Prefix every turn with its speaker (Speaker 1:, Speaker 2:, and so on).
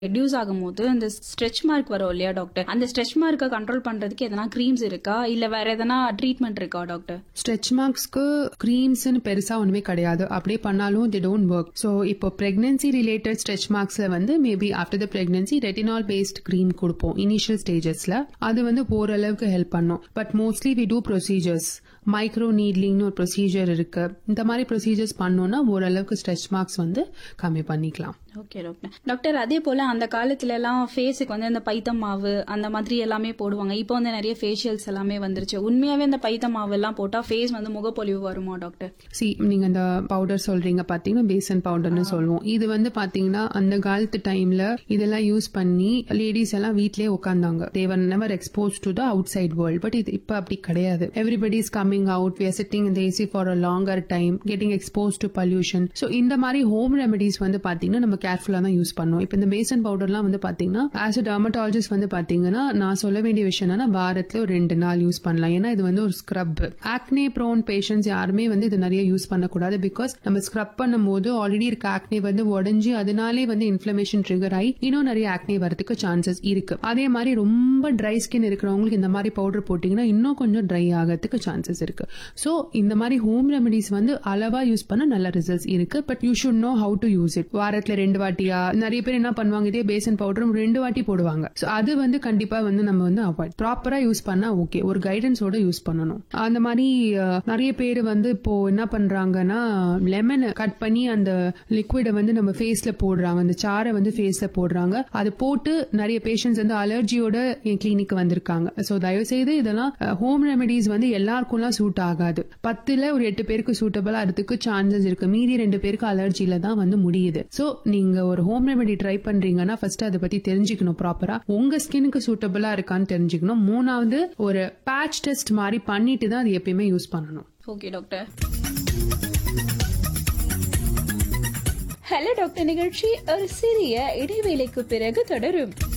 Speaker 1: reduce ஆகும்போது அந்த stretch mark வரும் இல்லையா டாக்டர் அந்த ஸ்ட்ரெச் மார்க்கை கண்ட்ரோல் பண்றதுக்கு எதனா க்ரீம்ஸ் இருக்கா இல்ல வேற எதனா ட்ரீட்மெண்ட் இருக்கா டாக்டர்
Speaker 2: ஸ்ட்ரெச் மார்க்ஸ்க்கு க்ரீம்ஸ்னு பெருசா ஒண்ணுமே கிடையாது அப்படியே பண்ணாலும் தி டோன்ட் ஒர்க் ஸோ இப்போ பிரெக்னன்சி ரிலேட்டட் ஸ்ட்ரெச் மார்க்ஸ்ல வந்து maybe after the pregnancy retinol based cream கொடுப்போம் இனிஷியல் ஸ்டேஜஸ்ல அது வந்து ஓரளவுக்கு ஹெல்ப் பண்ணும் but mostly we do procedures micro நீட்லிங்னு ஒரு ப்ரொசீஜர் இருக்கு இந்த மாதிரி ப்ரொசீஜர்ஸ் பண்ணோம்னா ஓரளவுக்கு ஸ்ட்ரெச் மார்க்ஸ் வந்து கம்மி பண்ணிக்கலாம்
Speaker 1: ஓகே டாக்டர் டாக்டர் அதே போல அந்த காலத்துல எல்லாம் ஃபேஸுக்கு வந்து அந்த பைத்த மாவு அந்த மாதிரி எல்லாமே போடுவாங்க இப்போ வந்து நிறைய ஃபேஷியல்ஸ் எல்லாமே வந்துருச்சு உண்மையாவே அந்த பைத்த மாவு எல்லாம் போட்டா ஃபேஸ் வந்து முகப்பொலிவு வருமா டாக்டர்
Speaker 2: சி நீங்க இந்த பவுடர் சொல்றீங்க பாத்தீங்கன்னா பேசன் பவுடர்னு சொல்லுவோம் இது வந்து பாத்தீங்கன்னா அந்த காலத்து டைம்ல இதெல்லாம் யூஸ் பண்ணி லேடிஸ் எல்லாம் வீட்லயே உட்கார்ந்தாங்க they were never expose to the outside world but இது இப்ப அப்படி கிடையாது everybody is coming out we are sitting இந்த AC for a longer time getting expose to pollution so இந்த மாதிரி ஹோம் ரெமெடிஸ் வந்து பாத்தீங்கன்னா நம்ம கேர்ஃபுல்லா தான் யூஸ் பண்ணோம் இப்போ இந்த பேசன் பவுடர்லாம் வந்து பாத்தீங்கன்னா ஆஸ் அ டர்மட்டாலஜிஸ்ட் வந்து பாத்தீங்கன்னா நான் சொல்ல வேண்டிய விஷயம் என்னன்னா வாரத்துல ஒரு ரெண்டு நாள் யூஸ் பண்ணலாம் ஏன்னா இது வந்து ஒரு ஸ்க்ரப் ஆக்னே ப்ரோன் பேஷண்ட்ஸ் யாருமே வந்து இது நிறைய யூஸ் பண்ணக்கூடாது பிகாஸ் நம்ம ஸ்க்ரப் பண்ணும்போது ஆல்ரெடி இருக்க ஆக்னே வந்து உடஞ்சி அதனாலே வந்து இன்ஃபிளமேஷன் ட்ரிகர் ஆகி இன்னும் நிறைய ஆக்னே வரதுக்கு சான்சஸ் இருக்கு அதே மாதிரி ரொம்ப ட்ரை ஸ்கின் இருக்கிறவங்களுக்கு இந்த மாதிரி பவுடர் போட்டீங்கன்னா இன்னும் கொஞ்சம் ட்ரை ஆகிறதுக்கு சான்சஸ் இருக்கு ஸோ இந்த மாதிரி ஹோம் ரெமெடிஸ் வந்து அளவா யூஸ் பண்ண நல்ல ரிசல்ட்ஸ் இருக்கு but you should know how to use it வாரத்துல ரெண்டு வாட்டியா நிறைய பேர் என்ன பண்ணுவாங்க இதே பேசன் பவுடர் ரெண்டு வாட்டி போடுவாங்க ஸோ அது வந்து கண்டிப்பா வந்து நம்ம வந்து அவாய்ட் ப்ராப்பரா யூஸ் பண்ணா ஓகே ஒரு கைடன்ஸோட யூஸ் பண்ணணும் அந்த மாதிரி அஹ், நிறைய பேர் வந்து இப்போ என்ன பண்றாங்கன்னா லெமன் கட் பண்ணி அந்த லிக்விடை வந்து நம்ம ஃபேஸ்ல போடுறாங்க அந்த சாரை வந்து ஃபேஸ்ல போடுறாங்க அது போட்டு நிறைய பேஷண்ட்ஸ் வந்து அலர்ஜியோட என் கிளினிக் வந்திருக்காங்க ஸோ தயவு செய்து இதெல்லாம் ஹோம் ரெமெடிஸ் வந்து எல்லாருக்கும்லாம் சூட் ஆகாது பத்துல ஒரு எட்டு பேருக்கு சூட்டபிள் அதுக்கு சான்சஸ் இருக்கு மீதி ரெண்டு பேருக்கு அலர்ஜில தான் வந்து முடியுது ஸோ நீங்க ஒரு ஹோம் ரெமெடி ட்ரை பண்றீங்கன்னா ஃபர்ஸ்ட் அதை பத்தி தெரிஞ்சுக்கணும் ப்ராப்பரா உங்க ஸ்கினுக்கு சூட்டபிளா இருக்கான்னு தெரிஞ்சுக்கணும் மூணாவது ஒரு பேட்ச் டெஸ்ட் மாதிரி பண்ணிட்டு தான் அது எப்பயுமே யூஸ் பண்ணணும்
Speaker 1: ஓகே டாக்டர் ஹலோ டாக்டர் நிகழ்ச்சி ஒரு சிறிய இடைவேளைக்கு பிறகு தொடரும்